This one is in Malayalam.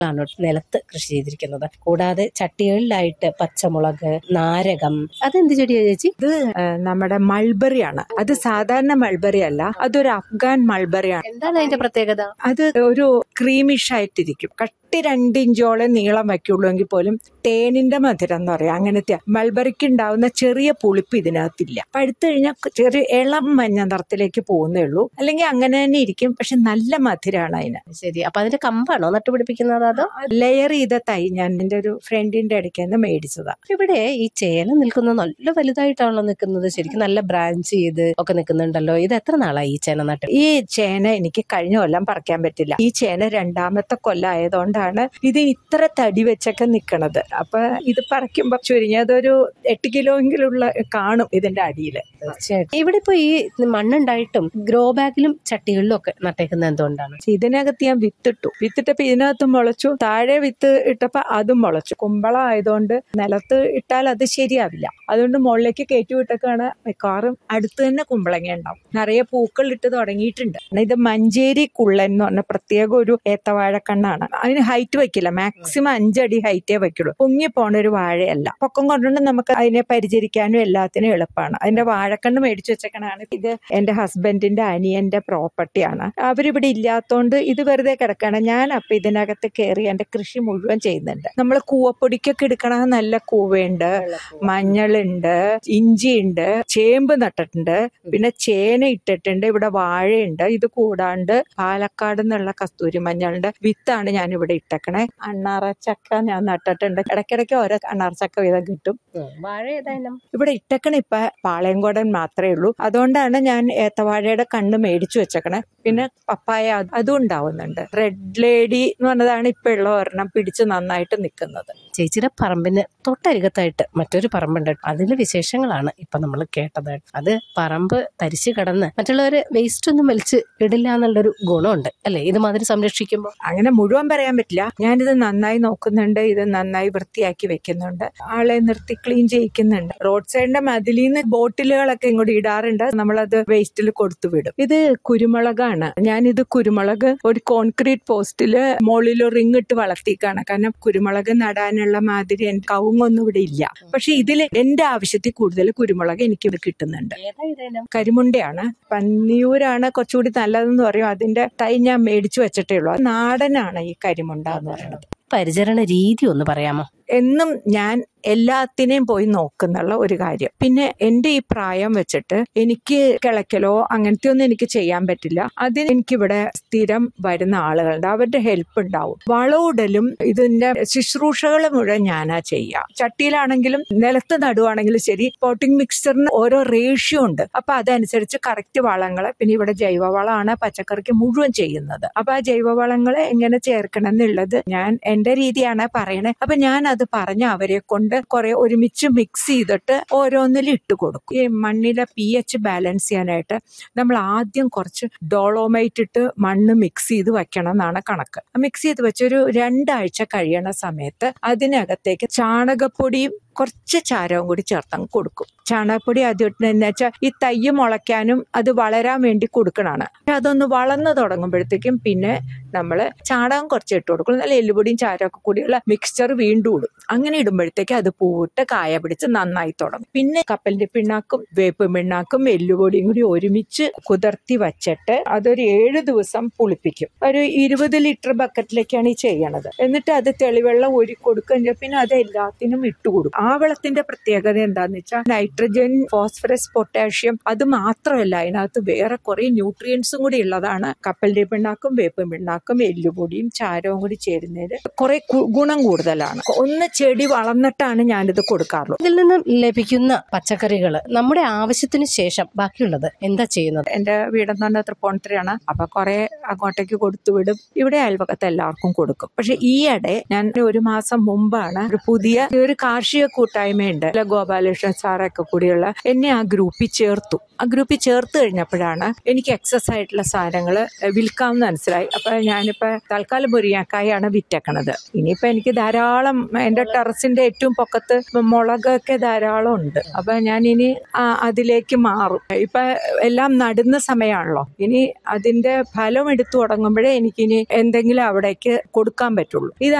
ആണ് നിലത്ത് കൃഷി ചെയ്തിരിക്കുന്നത് കൂടാതെ ചട്ടികളിലായിട്ട് പച്ചമുളക് നാരകം അതെന്ത് ചെടിയാ ചേച്ചി ഇത് ഏഹ്, നമ്മുടെ മൾബറിയാണ് അത് സാധാരണ മൾബറി അല്ല അതൊരു അഫ്ഗാൻ മൾബറിയാണ് എന്താണ് അതിന്റെ പ്രത്യേകത അത് ഒരു ക്രീമിഷ് ആയിട്ടിരിക്കും കട്ടി രണ്ട് ഇഞ്ചോളം നീളം വയ്ക്കുള്ളൂ എങ്കിൽ പോലും തേനിന്റെ മധുരം എന്ന് പറയാം അങ്ങനത്തെ മൾബറിക്ക് ഉണ്ടാവുന്ന ചെറിയ പുളിപ്പ് ഇതിനകത്തില്ല പഴുത്തു കഴിഞ്ഞാൽ ചെറിയ ഇളം മഞ്ഞ നിറത്തിലേക്ക് പോകുന്നേ ഉള്ളൂ അല്ലെങ്കിൽ അങ്ങനെ തന്നെ ഇരിക്കും പക്ഷെ നല്ല മധുരമാണ് അതിന് ശരി അപ്പൊ അതിന്റെ കമ്പാണോ നട്ടുപിടിപ്പിക്കുന്നത് അതോ ലെയർ ചെയ്ത തൈ ഞാൻ എൻ്റെ ഒരു ഫ്രണ്ടിന്റെ ഇടയ്ക്ക് നിന്ന് മേടിച്ചതാ ഇവിടെ ഈ ചേന നിൽക്കുന്നത് നല്ല വലുതായിട്ടാണല്ലോ നിൽക്കുന്നത് ശരിക്കും നല്ല ബ്രാഞ്ച് ചെയ്ത് ഒക്കെ നിൽക്കുന്നുണ്ടല്ലോ ഇത് എത്ര നാളായി ഈ ചേന നട്ട് ഈ ചേന എനിക്ക് കഴിഞ്ഞ കൊല്ലം പറിക്കാൻ പറ്റില്ല ഈ ചേന രണ്ടാമത്തെ കൊല്ലമായതുകൊണ്ടാണ് ഇത് ഇത്ര തടി വെച്ചൊക്കെ നിക്കണത് അപ്പൊ ഇത് പറിക്കുമ്പോ ചുരുങ്ങിയതൊരു എട്ട് കിലോ എങ്കിലുള്ള കാണും ഇതിന്റെ അടിയിൽ തീർച്ചയായിട്ടും ഇവിടെ ഇപ്പൊ ഈ മണ്ണുണ്ടായിട്ടും ഗ്രോ ബാഗിലും ചട്ടികളിലും ഒക്കെ നട്ടേക്കുന്നത് എന്തുകൊണ്ടാണ് ഇതിനകത്ത് ഞാൻ വിത്തിട്ടു വിത്തിട്ടപ്പോ ഇതിനകത്ത് മുളച്ചു താഴെ വിത്ത് ഇട്ടപ്പോ അതും മുളച്ചു കുമ്പളം ആയതുകൊണ്ട് നിലത്ത് ഇട്ടാൽ അത് ശരിയാവില്ല അതുകൊണ്ട് മുകളിലേക്ക് കയറ്റി വിട്ടൊക്കെയാണ് മിക്കവാറും അടുത്ത് തന്നെ കുമ്പളങ്ങ ഉണ്ടാവും നിറയെ പൂക്കൾ ഇട്ട് തുടങ്ങിയിട്ടുണ്ട് ഇത് മഞ്ചേരി കുള്ളൻ എന്ന് പറഞ്ഞ പ്രത്യേക ഒരു ഏത്തവാഴക്കണ്ണാണ് അതിന് ഹൈറ്റ് വെക്കില്ല മാക്സിമം അഞ്ചടി ഹൈറ്റേ വെക്കുള്ളൂ പൊങ്ങി പോണ ഒരു വാഴയല്ല പൊക്കം കൊണ്ടുകൊണ്ട് നമുക്ക് അതിനെ പരിചരിക്കാനും എല്ലാത്തിനും എളുപ്പമാണ് അതിന്റെ വാഴക്കണ്ണ് മേടിച്ചു വെച്ചേക്കണാണ് ഇത് എന്റെ ഹസ്ബൻഡിന്റെ അനിയന്റെ പ്രോപ്പർട്ടിയാണ് അവരിവിടെ ഇല്ലാത്തോണ്ട് ഇത് വെറുതെ കിടക്കാണ് ഞാൻ അപ്പൊ ഇതിനകത്ത് കയറി എന്റെ കൃഷി മുഴുവൻ ചെയ്യുന്നുണ്ട് നമ്മൾ കൂവപ്പൊടിക്കൊക്കെ എടുക്കണ നല്ല കൂവയുണ്ട് മഞ്ഞളുണ്ട് ഇഞ്ചിയുണ്ട് ചേമ്പ് നട്ടിട്ടുണ്ട് പിന്നെ ചേന ഇട്ടിട്ടുണ്ട് ഇവിടെ വാഴയുണ്ട് ഇത് കൂടാണ്ട് പാലക്കാട് നിന്നുള്ള കസ്തൂരി മഞ്ഞളുടെ വിത്താണ് ഞാൻ ഇവിടെ ഇട്ടേക്കണേ അണ്ണാറച്ചക്ക ഞാൻ നട്ടിട്ടുണ്ട് ഇടയ്ക്കിടയ്ക്ക് ഓരോ അണ്ണാറച്ചക്ക വീതം കിട്ടും വാഴ ഏതായാലും ഇവിടെ ഇട്ടക്കണ ഇപ്പൊ പാളയംകോടൻ മാത്രമേ ഉള്ളൂ അതുകൊണ്ടാണ് ഞാൻ ഏത്തവാഴയുടെ കണ്ണ് മേടിച്ചു വെച്ചേക്കണേ പിന്നെ പപ്പായ അത് അതും ഉണ്ടാവുന്നുണ്ട് റെഡ് ലേഡി എന്ന് പറഞ്ഞതാണ് ഇപ്പൊ ഉള്ള ഒരെണ്ണം പിടിച്ച് നന്നായിട്ട് നിൽക്കുന്നത് ചേച്ചിയുടെ പറമ്പിന് തൊട്ടരികത്തായിട്ട് മറ്റൊരു പറമ്പുണ്ട് അതിലെ വിശേഷങ്ങളാണ് ഇപ്പൊ നമ്മൾ കേട്ടത് അത് പറമ്പ് തരിച്ചു കിടന്ന് മറ്റുള്ളവര് വേസ്റ്റ് ഒന്നും വലിച്ച് ഇടില്ല എന്നുള്ളൊരു ഗുണമുണ്ട് അല്ലെ ഇതുമാതിരി സംരക്ഷിക്കുമ്പോൾ അങ്ങനെ മുഴുവൻ പറയാൻ പറ്റില്ല ഞാനിത് നന്നായി നോക്കുന്നുണ്ട് ഇത് നന്നായി വൃത്തിയാക്കി വെക്കുന്നുണ്ട് ആളെ നിർത്തി ക്ലീൻ ചെയ്യിക്കുന്നുണ്ട് റോഡ് സൈഡിന്റെ മതിലിൽ നിന്ന് ബോട്ടിലുകളൊക്കെ ഇങ്ങോട്ട് ഇടാറുണ്ട് നമ്മളത് വേസ്റ്റിൽ കൊടുത്തു വിടും ഇത് കുരുമുളകാണ് ഞാനിത് കുരുമുളക് ഒരു കോൺക്രീറ്റ് പോസ്റ്റില് മുകളിൽ റിങ് ഇട്ട് വളർത്തിക്കാണ് കാരണം കുരുമുളക് നടാനുള്ള മാതിരി എനിക്ക് കവുങ്ങൊന്നും ഇവിടെ ഇല്ല പക്ഷെ ഇതിൽ എന്റെ ആവശ്യത്തിൽ കൂടുതൽ കുരുമുളക് എനിക്ക് ഇവിടെ കിട്ടുന്നുണ്ട് ഏതായാലും കരിമുണ്ടയാണ് പന്നിയൂരാണ് കുറച്ചുകൂടി നല്ലതെന്ന് പറയും അതിന്റെ തൈ ഞാൻ മേടിച്ചു വെച്ചിട്ടേ ഉള്ളൂ നാടനാണ് ഈ കരിമുണ്ട എന്ന് പറയുന്നത് പരിചരണ രീതി ഒന്ന് പറയാമോ എന്നും ഞാൻ എല്ലാത്തിനെയും പോയി നോക്കുന്നുള്ള ഒരു കാര്യം പിന്നെ എന്റെ ഈ പ്രായം വെച്ചിട്ട് എനിക്ക് കിളക്കലോ അങ്ങനത്തെ ഒന്നും എനിക്ക് ചെയ്യാൻ പറ്റില്ല അതിന് എനിക്കിവിടെ സ്ഥിരം വരുന്ന ആളുകളുണ്ട് അവരുടെ ഹെൽപ്പ് ഉണ്ടാവും വളമിടലും ഇതിന്റെ ശുശ്രൂഷകൾ മുഴുവൻ ഞാനാ ചെയ്യുക ചട്ടിയിലാണെങ്കിലും നിലത്ത് നടുവാണെങ്കിലും ശരി പോട്ടിംഗ് മിക്സറിന് ഓരോ റേഷ്യോ ഉണ്ട് അപ്പൊ അതനുസരിച്ച് കറക്റ്റ് വളങ്ങളെ പിന്നെ ഇവിടെ ജൈവവളമാണ് പച്ചക്കറിക്ക് മുഴുവൻ ചെയ്യുന്നത് അപ്പൊ ആ ജൈവവളങ്ങളെ എങ്ങനെ ചേർക്കണം എന്നുള്ളത് ഞാൻ എന്റെ രീതിയാണ് പറയണേ അപ്പൊ ഞാൻ അത് പറഞ്ഞ് അവരെ കൊണ്ട് കുറെ ഒരുമിച്ച് മിക്സ് ചെയ്തിട്ട് ഓരോന്നിൽ ഇട്ട് കൊടുക്കും ഈ മണ്ണിലെ പി എച്ച് ബാലൻസ് ചെയ്യാനായിട്ട് നമ്മൾ ആദ്യം കുറച്ച് ഡോളോമൈറ്റ് ഇട്ട് മണ്ണ് മിക്സ് ചെയ്ത് വെക്കണം എന്നാണ് കണക്ക് മിക്സ് ചെയ്ത് വെച്ചൊരു രണ്ടാഴ്ച കഴിയണ സമയത്ത് അതിനകത്തേക്ക് ചാണകപ്പൊടിയും കുറച്ച് ചാരവും കൂടി ചേർത്തങ്ങ് കൊടുക്കും ചാണകപ്പൊടി ആദ്യമായിട്ട് എന്ന് വെച്ചാൽ ഈ തയ്യ് മുളയ്ക്കാനും അത് വളരാൻ വേണ്ടി കൊടുക്കണതാണ് അതൊന്ന് വളർന്നു തുടങ്ങുമ്പോഴത്തേക്കും പിന്നെ നമ്മൾ ചാണകം കുറച്ച് ഇട്ട് കൊടുക്കും നല്ല എല്ലുപൊടിയും ചാരമൊക്കെ കൂടിയുള്ള മിക്സ്ചർ വീണ്ടും ഇടും അങ്ങനെ ഇടുമ്പോഴത്തേക്ക് അത് പൂവിട്ട് കായ പിടിച്ച് നന്നായി തുടങ്ങും പിന്നെ കപ്പലിന്റെ പിണ്ണാക്കും വേപ്പ് പിണ്ണാക്കും എല്ലുപൊടിയും കൂടി ഒരുമിച്ച് കുതിർത്തി വച്ചിട്ട് അതൊരു ഏഴ് ദിവസം പുളിപ്പിക്കും ഒരു ഇരുപത് ലിറ്റർ ബക്കറ്റിലേക്കാണ് ഈ ചെയ്യണത് എന്നിട്ട് അത് തെളിവെള്ളം ഒരു കൊടുക്കുകയും ചെയ്യും പിന്നെ അത് എല്ലാത്തിനും ഇട്ട് കൊടുക്കും ആ വെള്ളത്തിന്റെ പ്രത്യേകത എന്താന്ന് വെച്ചാൽ നൈട്രജൻ ഫോസ്ഫറസ് പൊട്ടാഷ്യം അത് മാത്രമല്ല അതിനകത്ത് വേറെ കുറെ ന്യൂട്രിയൻസും കൂടി ഉള്ളതാണ് കപ്പലിന്റെ പിണ്ണാക്കും വേപ്പും പിണ്ണാക്കും എല്ലുപൊടിയും ചാരവും കൂടി ചേരുന്നതിൽ കുറെ കു- ഗുണം കൂടുതലാണ് ഒന്ന് ചെടി വളർന്നിട്ടാണ് ഞാനിത് കൊടുക്കാറുള്ളൂ ഇതിൽ നിന്ന് ലഭിക്കുന്ന പച്ചക്കറികൾ നമ്മുടെ ആവശ്യത്തിന് ശേഷം ബാക്കിയുള്ളത് എന്താ ചെയ്യുന്നത് എന്റെ വീടെന്ന് പറഞ്ഞാൽ തൃപ്പൂണിത്തുറയാണ് അപ്പൊ കുറെ അങ്ങോട്ടേക്ക് കൊടുത്തു വിടും ഇവിടെ അയൽപക്കത്ത് എല്ലാവർക്കും കൊടുക്കും പക്ഷെ ഈയിടെ ഞാൻ ഒരു മാസം മുമ്പാണ് ഒരു പുതിയ ഒരു കാർഷിക കൂട്ടായ്മയുണ്ട് അല്ല ഗോപാലകൃഷ്ണൻ സാറൊക്കെ കൂടിയുള്ള എന്നെ ആ ഗ്രൂപ്പിൽ ചേർത്തു ആ ഗ്രൂപ്പിൽ ചേർത്ത് കഴിഞ്ഞപ്പോഴാണ് എനിക്ക് എക്സസ് ആയിട്ടുള്ള സാധനങ്ങൾ വിൽക്കാമെന്ന് മനസ്സിലായി അപ്പോൾ ഞാനിപ്പോൾ തൽക്കാലം മുരിങ്ങക്കായാണ് വിറ്റേക്കണത് ഇനിയിപ്പോൾ എനിക്ക് ധാരാളം എൻ്റെ ടെറസിൻ്റെ ഏറ്റവും പൊക്കത്ത് മുളകൊക്കെ ധാരാളം ഉണ്ട് അപ്പോൾ ഞാൻ ഇനി ആ, അതിലേക്ക് മാറും ഇപ്പം എല്ലാം നടുന്ന സമയമാണല്ലോ ഇനി അതിൻ്റെ ഫലം എടുത്തു തുടങ്ങുമ്പോഴേ എനിക്കിനി എന്തെങ്കിലും അവിടേക്ക് കൊടുക്കാൻ പറ്റുള്ളൂ ഇത്